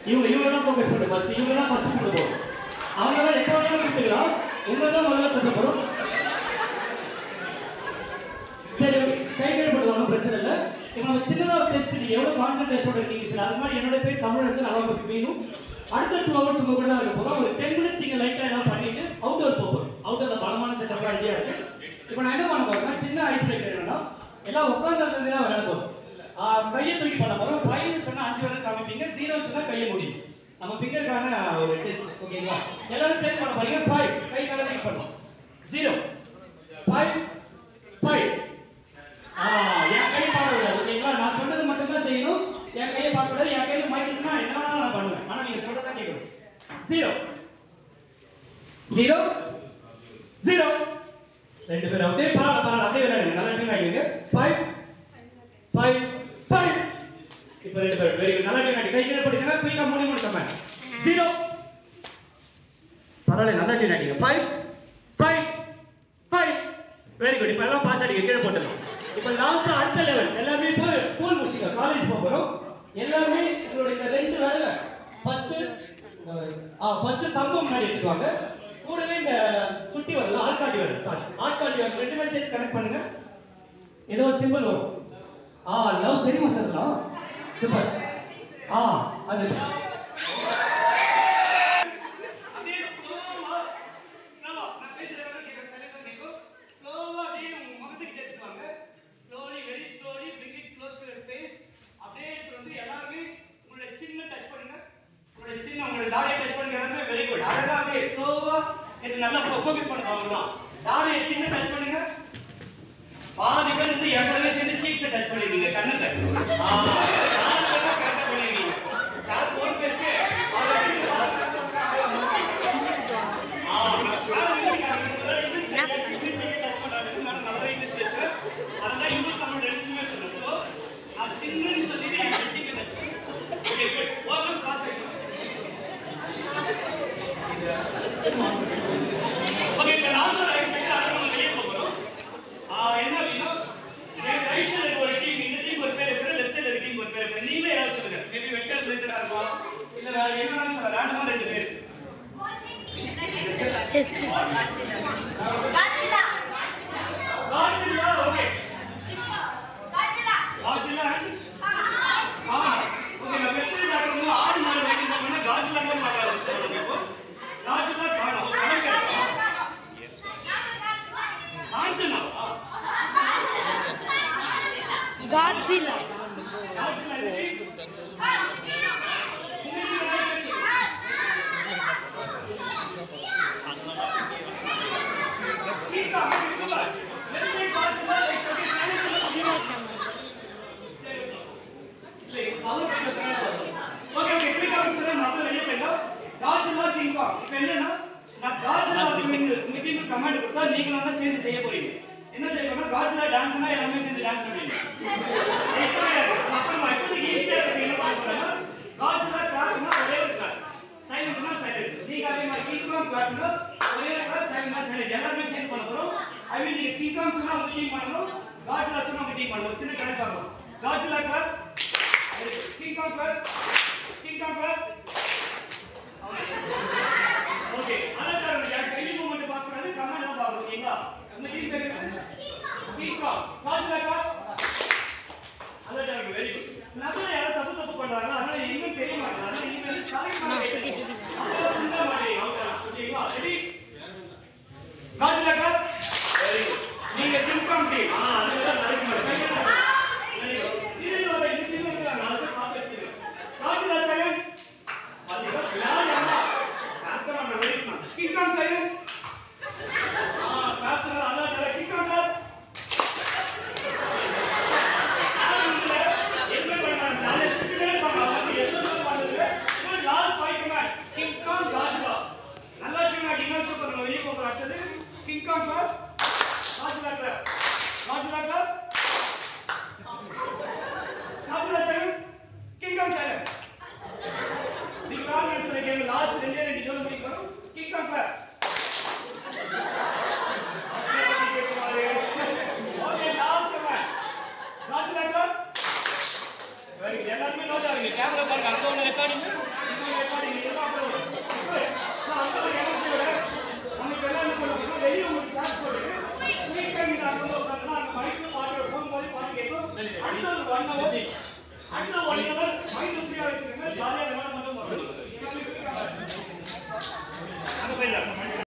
இவங்க இவங்க தான் ஃபோக்கஸ் பண்ணு ஃபர்ஸ்ட் இவங்க தான் ஃபர்ஸ்ட் கூப்பிட போறோம் அவங்க தான் எப்போ வேணாலும் கூப்பிட்டுக்கலாம் உங்களை தான் முதல்ல கூப்பிட போறோம் சரி ஓகே கை கை போடுவாங்க பிரச்சனை இல்லை இப்போ நம்ம சின்னதாக ஒரு டெஸ்ட் நீங்கள் எவ்வளோ கான்சன்ட்ரேஷனோட இருக்கீங்க சார் அது மாதிரி என்னோட பேர் தமிழரசன் அளவுக்கு மீனும் அடுத்த டூ ஹவர்ஸ் உங்க கூட தான் இருக்க போகிறோம் ஒரு டென் மினிட்ஸ் நீங்கள் லைட்டாக ஏதாவது பண்ணிட்டு அவுட்டோர் போக போகிறோம் அவுட்டோர் பலமான செட்டப் ஐடியா இருக்கு இப்போ நான் என்ன பண்ண போறேன்னா சின்ன ஐஸ் பிரேக்கர் என்னன்னா எல்லாம் உட்கார்ந்து தான் விளையாட போகிறோம் கையை தூக்கி பண்ண போகிறோம் ஃபைவ்னு சொன்னால் அஞ்சு வரை காமிப்பீங்க ஜீரோன்னு சொன்னால் கையை முடியும் நம்ம ஃபிங்கருக்கான ஒரு டெஸ்ட் ஓகேங்களா எல்லாரும் சேர்ந்து பண்ண போறீங்க ஃபைவ் கை மேலே தூக்கி பண்ணலாம் ஜீரோ ஃபைவ் ஃபைவ் ஆ, என் கை பார்க்க கூடாது ஓகேங்களா நான் சொன்னது மட்டும் தான் செய்யணும் என் கையை பார்க்க கூடாது என் கையில மைக் இருக்குன்னா என்ன வேணாலும் நான் பண்ணுவேன் ஆனா நீங்க சொல்றதா கேட்கணும் ஜீரோ ஜீரோ ஜீரோ ரெண்டு பேரும் அப்படியே பரவாயில்ல பரவாயில்ல அப்படியே விளையாடுங்க நல்லா டீம் ஆகிடுங்க ஃபைவ் ஃபைவ் ஃபைவ் இப்போ ரெண்டு பேரும் வெரி குட் நல்லா டீம் ஆகிடுங்க கை கீழே போட்டுக்கங்க குயிக்கா மூணு மூணு கம்ம ஜீரோ பரவாயில்ல நல்லா டீம் ஆகிடுங்க five five five very good இப்போ எல்லாம் பாஸ் அடிக்க கீழே போட்டுடலாம் இப்போ லாஸ்ட் அடுத்த லெவல் எல்லாமே இப்போ ஸ்கூல் முடிச்சுங்க காலேஜ் போக போகிறோம் எல்லாமே உங்களோட இந்த ரெண்டு வேலை ஃபர்ஸ்ட் ஆ ஃபர்ஸ்ட் தம்பம் முன்னாடி எடுத்துக்குவாங்க கூடவே இந்த சுட்டி வரல ஆட்காட்டி வரல சாரி ஆட்காட்டி வரல ரெண்டு பேரும் சேர்த்து கனெக்ட் பண்ணுங்க ஏதோ ஒரு சிம்பிள் வரும் ஆ லவ் தெரியுமா சார் இதெல்லாம் சூப்பர் ஆ அது அப்படியே ஸ்லோவா ஸ்லோவா நான் பேசுறத கேட்க சரியா கேட்கும் ஸ்லோவா அப்படியே உங்க முகத்துக்கு எடுத்துவாங்க slowly very slowly bring it close to your face அப்படியே எடுத்து வந்து எல்லாருமே உங்களோட சின்ன டச் பண்ணுங்க உங்களோட சின்ன உங்களோட தாடியை டச் பண்ணுங்க எல்லாமே வெரி குட் அழகா அப்படியே ஸ்லோவா இது நல்லா ஃபோக்கஸ் பண்ணுங்க அவ்வளவுதான் தாடியை சின்ன டச் பண்ணுங்க பாதி பேர் வந்து எவ்வளவு சேர்ந்து சீக்ஸை டச் பண்ணிருக்கீங்க கண்ணுக்கு ஆ நாலு பேர் தான் கரெக்டா பண்ணிருக்கீங்க சார் போன் பேசிட்டு இல்ல வேற என்ன சொல்ல ரேண்டமா ரெண்டு பேர் காட்சிலா ஓகே காட்சிலா ஆ ஓகே நான் வெற்றி டாக்டர் ஆடு மாடு வைக்கிற போனா காட்சிலா தான் பார்க்க ஆரம்பிச்சோம் இப்போ காட்சிலா காணோம் கணக்கு காஞ்சனா Godzilla. காட்சிலா இது Geetha Geetha let's say Godzilla like okay okay okay குயிக்கா வந்து நம்ம வெளிய போயிடலாம் காட்சிலா கிங் காங் இப்போ என்னன்னா நான் காட்சிலா உங்க உங்க டீம் கமாண்ட் கொடுத்தா நீங்களும் தான் சேர்ந்து செய்ய போறீங்க என்ன செய்ய போறோம்னா காட்சிலா டான்ஸ்னா எல்லாமே சேர்ந்து டான்ஸ் பண்ணுவீங்க அப்புறமா இப்போ ஈஸியா இருக்கு என்ன பண்ண போறோம்னா காட்சிலா கிளாப்னா ஒரே ஒரு கிளாப் சைலண்ட்னா சைலண்ட் நீங்க அதே மாதிரி கிங் காங் கிளாப்னா ஒரே ஒரு கிளாப் சைலண்ட்னா சைலண்ட் எல்லாமே சேர்ந்து பண்ண போறோம் ஐ மீன் நீங்க கிங் காங் சொன்னா உங்க டீம் பண்ணணும் காட்சிலா சொன்னா உங்க டீம் பண்ணணும் சின்ன கணக்கு ஆகும் Godzilla clap King Kong clap King Kong clap okay அதான் யார் கை மூவ்மெண்ட் பார்க்க கூடாது கமெண்ட் தான் பார்க்கணும் ஓகேங்களா அந்த டீம் பேர் கிங் காங் காட்சிலா கிளாப் அதான் வெரி குட் நடுவுல யாரும் தப்பு தப்பு பண்றாங்க அதனால இன்னும் தெரிய மாட்டேங்குது அதனால நீங்க வந்து கரெக்ட் பண்ணி அப்புறம் உள்ள மாட்டீங்க அவுட் ஓகேங்களா ready Godzilla clap very good நீங்க கிங் காங் டீம் ஆ அதுதான் நடக்க மாட்டேங்குது வெரி குட் இது ஒரு இந்த டீம் இருக்காங்க நாலு பேர் பார்த்து வச்சிருங்க காட்சிலா செகண்ட் பாத்தீங்களா யார் யாரா அர்த்தம் நம்ம வெயிட்மா கிங் காங் செகண்ட் ஆ கிளாப் சொல்ல அதான் கிங் காங் கிளாப் என்ன பண்ணாங்க நாளை சிக்ஸ் மினிட் பண்ணாங்க அப்படி என்ன பண்ணுது last five commands King Kong Godzilla நல்லா இருக்கீங்க இன்னும் சூப்பர் நம்ம வெளிய போக அடுத்தது King Kong clap Godzilla clap Godzilla song recording இதெல்லாம் அப்புறம் வரும். Good. So, அந்த ஒரு எனர்ஜியோட நமக்கு எல்லாம் என்ன பண்ண போறோம் வெளியே உங்களுக்கு சார்ஜ் போட்டு ஃப்ரீ டைம் நீங்க அங்க வந்து உட்கார்ந்தா அங்க மைக்ல பாட்டு போகும்போது பாட்டு கேட்கும் அடுத்த ஒரு ஒன் ஹவர் அடுத்த ஒன் ஹவர்